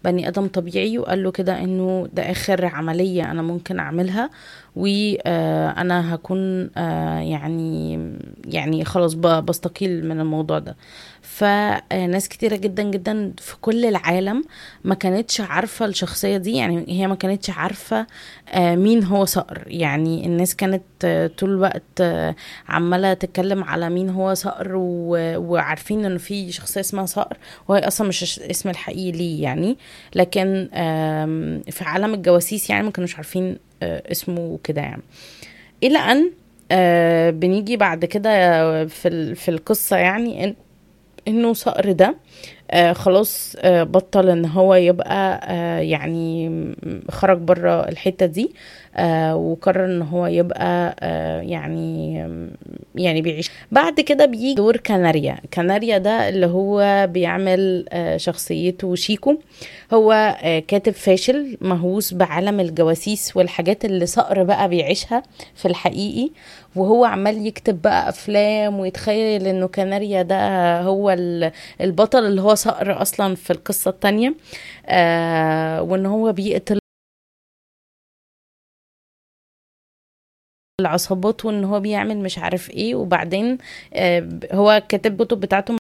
بني ادم طبيعي وقال له كده انه ده اخر عمليه انا ممكن اعملها وانا هكون آه، يعني يعني خلاص ب- بستقيل من الموضوع ده فناس كتيرة جدا جدا في كل العالم ما كانتش عارفة الشخصية دي يعني هي ما كانتش عارفة آه، مين هو صقر يعني الناس كانت آه، طول الوقت آه، عمالة تتكلم على مين هو صقر و- وعارفين انه في شخصية اسمها صقر وهي اصلا مش الش- اسم الحقيقي ليه يعني لكن آم، في عالم الجواسيس يعني ما كانوش عارفين آه، اسمه وكده يعني الى ان آه، بنيجي بعد كده في ال- في القصة يعني إن انه صقر ده آه خلاص آه بطل ان هو يبقى آه يعني م- خرج بره الحتة دي آه وقرر ان هو يبقى آه يعني يعني بيعيش بعد كده بيجي دور كناريا كناريا ده اللي هو بيعمل آه شخصيته شيكو هو آه كاتب فاشل مهووس بعالم الجواسيس والحاجات اللي صقر بقى بيعيشها في الحقيقي وهو عمال يكتب بقى افلام ويتخيل انه كناريا ده هو ال- البطل اللي هو صقر اصلا في القصة التانية آه وان هو بيقتل العصابات وان هو بيعمل مش عارف ايه وبعدين آه هو كاتب كتب بتاعته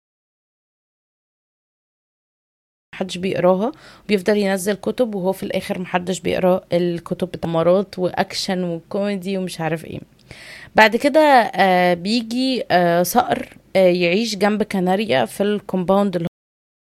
محدش بيقراها بيفضل ينزل كتب وهو في الاخر محدش بيقرا الكتب بتمارات واكشن وكوميدي ومش عارف ايه بعد كده آه بيجي آه صقر آه يعيش جنب كناريا في الكومباوند اللي